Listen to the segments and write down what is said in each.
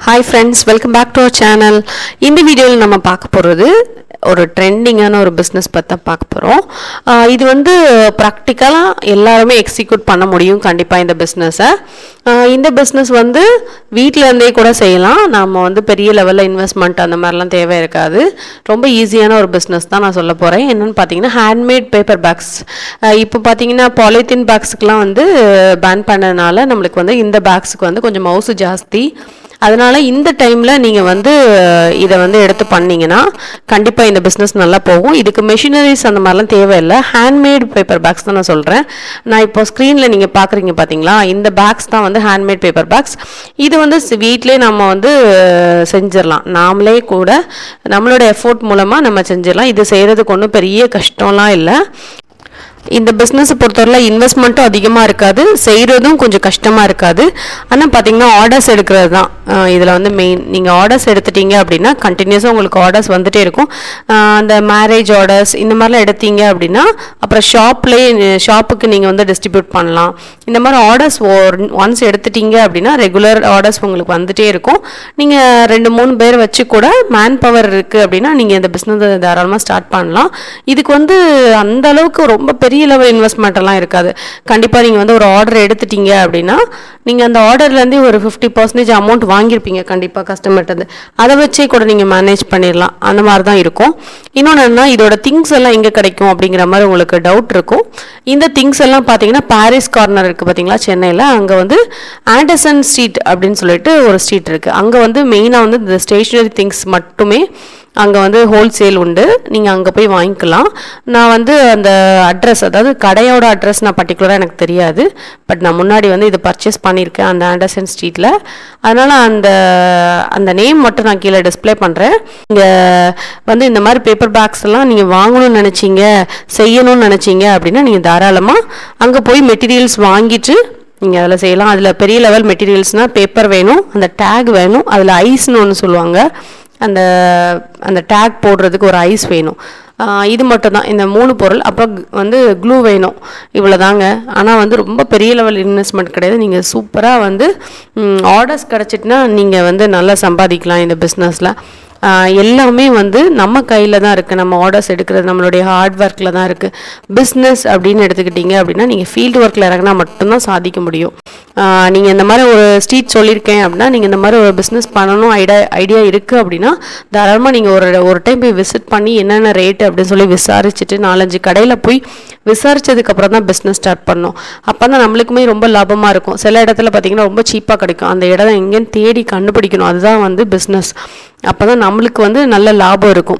hi friends welcome back to our channel இந்த வீடியோவில் நம்ம பார்க்க போகிறது ஒரு ட்ரெண்டிங்கான ஒரு பிஸ்னஸ் பற்றி தான் பார்க்க போகிறோம் இது வந்து ப்ராக்டிக்கலாக எல்லாருமே எக்ஸிக்யூட் பண்ண முடியும் கண்டிப்பாக இந்த பிஸ்னஸை இந்த பிஸ்னஸ் வந்து வீட்டில் இருந்தே கூட செய்யலாம் நம்ம வந்து பெரிய லெவலில் இன்வெஸ்ட்மெண்ட் அந்த மாதிரிலாம் தேவை இருக்காது ரொம்ப ஈஸியான ஒரு பிஸ்னஸ் தான் நான் சொல்ல போகிறேன் என்னென்னு பார்த்தீங்கன்னா ஹேண்ட்மேட் பேப்பர் பேக்ஸ் இப்போ பார்த்தீங்கன்னா பாலித்தீன் பேக்ஸுக்கெலாம் வந்து பேன் பண்ணதுனால நம்மளுக்கு வந்து இந்த பேக்ஸுக்கு வந்து கொஞ்சம் மவுசு ஜாஸ்தி அதனால இந்த டைமில் நீங்கள் வந்து இதை வந்து எடுத்து பண்ணீங்கன்னா கண்டிப்பாக இந்த பிஸ்னஸ் நல்லா போகும் இதுக்கு மெஷினரிஸ் அந்த மாதிரிலாம் தேவையில்லை ஹேண்ட்மேட் பேப்பர் பேக்ஸ் தான் நான் சொல்கிறேன் நான் இப்போ ஸ்க்ரீனில் நீங்கள் பார்க்குறீங்க பார்த்தீங்களா இந்த பேக்ஸ் தான் வந்து ஹேண்ட்மேட் பேப்பர் பேக்ஸ் இது வந்து வீட்டிலே நம்ம வந்து செஞ்சிடலாம் நாமளே கூட நம்மளோட எஃபோர்ட் மூலமாக நம்ம செஞ்சிடலாம் இது செய்கிறதுக்கு ஒன்றும் பெரிய கஷ்டம்லாம் இல்லை இந்த பிஸ்னஸை பொறுத்தவரை இன்வெஸ்ட்மெண்ட்டும் அதிகமாக இருக்காது செய்கிறதும் கொஞ்சம் கஷ்டமாக இருக்காது ஆனால் பார்த்தீங்கன்னா ஆர்டர்ஸ் எடுக்கிறது தான் இதில் வந்து மெயின் நீங்கள் ஆர்டர்ஸ் எடுத்துட்டீங்க அப்படின்னா கண்டினியூஸாக உங்களுக்கு ஆர்டர்ஸ் வந்துகிட்டே இருக்கும் அந்த மேரேஜ் ஆர்டர்ஸ் இந்த மாதிரிலாம் எடுத்தீங்க அப்படின்னா அப்புறம் ஷாப்லேயே ஷாப்புக்கு நீங்கள் வந்து டிஸ்ட்ரிபியூட் பண்ணலாம் இந்த மாதிரி ஆர்டர்ஸ் ஒன்ஸ் எடுத்துட்டீங்க அப்படின்னா ரெகுலர் ஆர்டர்ஸ் உங்களுக்கு வந்துகிட்டே இருக்கும் நீங்கள் ரெண்டு மூணு பேர் வச்சு கூட மேன் பவர் இருக்குது அப்படின்னா நீங்கள் இந்த பிஸ்னஸ் தாராளமாக ஸ்டார்ட் பண்ணலாம் இதுக்கு வந்து அந்த அளவுக்கு ரொம்ப பெரிய பெரிய லெவல் இன்வெஸ்ட்மெண்ட் எல்லாம் இருக்காது கண்டிப்பாக நீங்கள் வந்து ஒரு ஆர்டர் எடுத்துட்டீங்க அப்படின்னா நீங்கள் அந்த ஆர்டர்லேருந்தே ஒரு ஃபிஃப்டி பர்சன்டேஜ் அமௌண்ட் வாங்கியிருப்பீங்க கண்டிப்பாக கஸ்டமர்கிட்ட அதை வச்சே கூட நீங்கள் மேனேஜ் பண்ணிடலாம் அந்த மாதிரி தான் இருக்கும் இன்னொன்று என்ன இதோட திங்ஸ் எல்லாம் எங்கே கிடைக்கும் அப்படிங்கிற மாதிரி உங்களுக்கு டவுட் இருக்கும் இந்த திங்ஸ் எல்லாம் பார்த்தீங்கன்னா பாரிஸ் கார்னர் இருக்குது பார்த்தீங்களா சென்னையில் அங்கே வந்து ஆண்டர்சன் ஸ்ட்ரீட் அப்படின்னு சொல்லிட்டு ஒரு ஸ்ட்ரீட் இருக்குது அங்கே வந்து மெயினாக வந்து இந்த ஸ்டேஷ்னரி திங்ஸ் மட்டுமே அங்கே வந்து ஹோல்சேல் உண்டு நீங்கள் அங்கே போய் வாங்கிக்கலாம் நான் வந்து அந்த அட்ரஸ் அதாவது கடையோட அட்ரஸ் நான் பர்டிகுலராக எனக்கு தெரியாது பட் நான் முன்னாடி வந்து இது பர்ச்சேஸ் பண்ணியிருக்கேன் அந்த ஆண்டர்சன் ஸ்ட்ரீட்டில் அதனால் அந்த அந்த நேம் மட்டும் நான் கீழே டிஸ்பிளே பண்ணுறேன் இங்கே வந்து இந்த மாதிரி பேப்பர் பேக்ஸ் எல்லாம் நீங்கள் வாங்கணும்னு நினச்சிங்க செய்யணும்னு நினச்சிங்க அப்படின்னா நீங்கள் தாராளமாக அங்கே போய் மெட்டீரியல்ஸ் வாங்கிட்டு நீங்கள் அதில் செய்யலாம் அதில் பெரிய லெவல் மெட்டீரியல்ஸ்னால் பேப்பர் வேணும் அந்த டேக் வேணும் அதில் ஐஸ்னு ஒன்று சொல்லுவாங்க அந்த அந்த டேக் போடுறதுக்கு ஒரு ஐஸ் வேணும் இது மட்டும் தான் இந்த மூணு பொருள் அப்புறம் வந்து க்ளூ வேணும் இவ்வளோ தாங்க ஆனால் வந்து ரொம்ப பெரிய லெவல் இன்வெஸ்ட்மெண்ட் கிடையாது நீங்கள் சூப்பராக வந்து ஆர்டர்ஸ் கிடச்சிட்டுனா நீங்கள் வந்து நல்லா சம்பாதிக்கலாம் இந்த பிஸ்னஸில் எல்லாமே வந்து நம்ம கையில் தான் இருக்குது நம்ம ஆர்டர்ஸ் எடுக்கிறது நம்மளுடைய ஹார்ட் ஒர்க்கில் தான் இருக்குது பிஸ்னஸ் அப்படின்னு எடுத்துக்கிட்டீங்க அப்படின்னா நீங்கள் ஃபீல்டு ஒர்க்கில் இறங்கினா மட்டும்தான் சாதிக்க முடியும் நீங்கள் இந்த மாதிரி ஒரு ஸ்ட்ரீட் சொல்லியிருக்கேன் அப்படின்னா நீங்கள் இந்த மாதிரி ஒரு பிஸ்னஸ் பண்ணணும் ஐடியா ஐடியா இருக்குது அப்படின்னா தாராளமாக நீங்கள் ஒரு ஒரு டைம் போய் விசிட் பண்ணி என்னென்ன ரேட்டு அப்படின்னு சொல்லி விசாரிச்சுட்டு நாலஞ்சு கடையில் போய் விசாரிச்சதுக்கப்புறம் தான் பிஸ்னஸ் ஸ்டார்ட் பண்ணணும் அப்போ தான் நம்மளுக்குமே ரொம்ப லாபமாக இருக்கும் சில இடத்துல பார்த்தீங்கன்னா ரொம்ப சீப்பாக கிடைக்கும் அந்த இடம் எங்கேன்னு தேடி கண்டுபிடிக்கணும் அதுதான் வந்து பிஸ்னஸ் அப்போ தான் நம்மளுக்கு வந்து நல்ல லாபம் இருக்கும்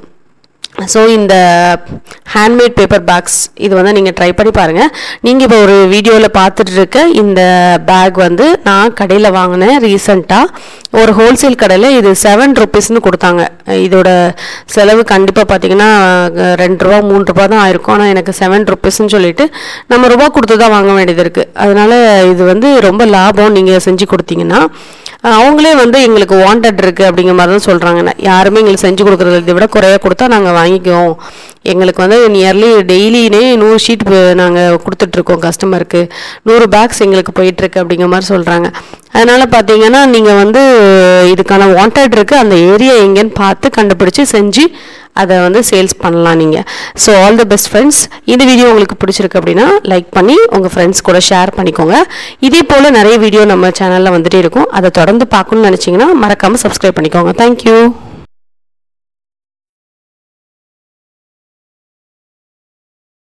ஸோ இந்த ஹேண்ட்மேட் பேப்பர் பேக்ஸ் இது வந்து நீங்கள் ட்ரை பண்ணி பாருங்கள் நீங்கள் இப்போ ஒரு வீடியோவில் பார்த்துட்டு இருக்க இந்த பேக் வந்து நான் கடையில் வாங்கினேன் ரீசண்டாக ஒரு ஹோல்சேல் கடையில் இது செவன் ருபீஸ்னு கொடுத்தாங்க இதோட செலவு கண்டிப்பாக பார்த்தீங்கன்னா ரெண்டு ரூபா மூணு ரூபா தான் ஆயிருக்கும் ஆனால் எனக்கு செவன் ருபீஸ்ன்னு சொல்லிட்டு நம்ம ரூபா கொடுத்து தான் வாங்க வேண்டியது இருக்குது அதனால் இது வந்து ரொம்ப லாபம் நீங்கள் செஞ்சு கொடுத்தீங்கன்னா அவங்களே வந்து எங்களுக்கு வாண்டட் இருக்குது அப்படிங்கிற மாதிரி தான் சொல்கிறாங்க யாருமே எங்களுக்கு செஞ்சு கொடுக்குறது இதை விட குறைய கொடுத்தா நாங்கள் வாங்கிக்குவோம் எங்களுக்கு வந்து நியர்லி டெய்லினே நூறு ஷீட் நாங்கள் கொடுத்துட்ருக்கோம் கஸ்டமருக்கு நூறு பேக்ஸ் எங்களுக்கு போயிட்டுருக்கு அப்படிங்கிற மாதிரி சொல்கிறாங்க அதனால் பார்த்தீங்கன்னா நீங்கள் வந்து இதுக்கான வாண்டட் இருக்குது அந்த ஏரியா எங்கேன்னு பார்த்து கண்டுபிடிச்சி செஞ்சு அதை வந்து சேல்ஸ் பண்ணலாம் நீங்கள் so all the best friends இந்த வீடியோ உங்களுக்கு பிடிச்சிருக்கு அப்படின்னா லைக் பண்ணி உங்கள் ஃப்ரெண்ட்ஸ் கூட ஷேர் பண்ணிக்கோங்க இதே போல் நிறைய வீடியோ நம்ம சேனலில் வந்துகிட்டே இருக்கும் அதை தொடர்ந்து பார்க்கணும்னு நினச்சிங்கன்னா மறக்காமல் சப்ஸ்கிரைப் பண்ணிக்கோங்க தேங்க்யூ